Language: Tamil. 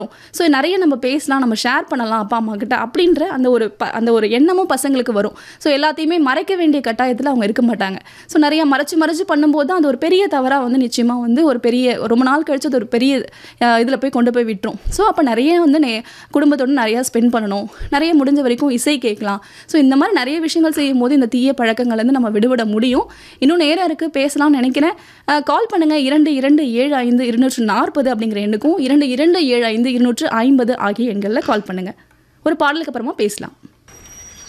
ஸோ நிறைய நம்ம பேசலாம் நம்ம ஷேர் பண்ணலாம் அப்பா அம்மா கிட்ட அப்படின்ற அந்த ஒரு ப அந்த ஒரு எண்ணமும் பசங்களுக்கு வரும் ஸோ எல்லாத்தையுமே மறைக்க வேண்டிய கட்டாயத்தில் அவங்க இருக்க மாட்டாங்க ஸோ நிறைய மறைச்சு மறைச்சு பண்ணும்போது தான் அது ஒரு பெரிய தவறாக வந்து நிச்சயமாக வந்து ஒரு பெரிய ரொம்ப நாள் கழிச்சு அது ஒரு பெரிய இதில் போய் கொண்டு போய் விட்டுரும் ஸோ அப்போ நிறைய வந்து நே குடும்பத்தோடு நிறையா ஸ்பெண்ட் பண்ணணும் நிறைய முடிஞ்ச வரைக்கும் இசை கேட்கலாம் ஸோ இந்த மாதிரி நிறைய விஷயங்கள் செய்யும் போது இந்த தீய பழக்கங்கள் வந்து நம்ம விடுபட முடியும் இன்னும் நேரம் இருக்குது பேசலாம்னு நினைக்கிறேன் கால் பண்ணுங்கள் இரண்டு இரண்டு ஏழு ஐந்து இருநூற்று நாற்பது அப்படிங்கிற எண்ணுக்கும் இரண்டு இரண்டு ஏழு ஐந்து இருநூற்று ஐம்பது ஆகிய எண்களில் கால் பண்ணுங்கள் ஒரு பாடலுக்கு அப்புறமா பேசலாம்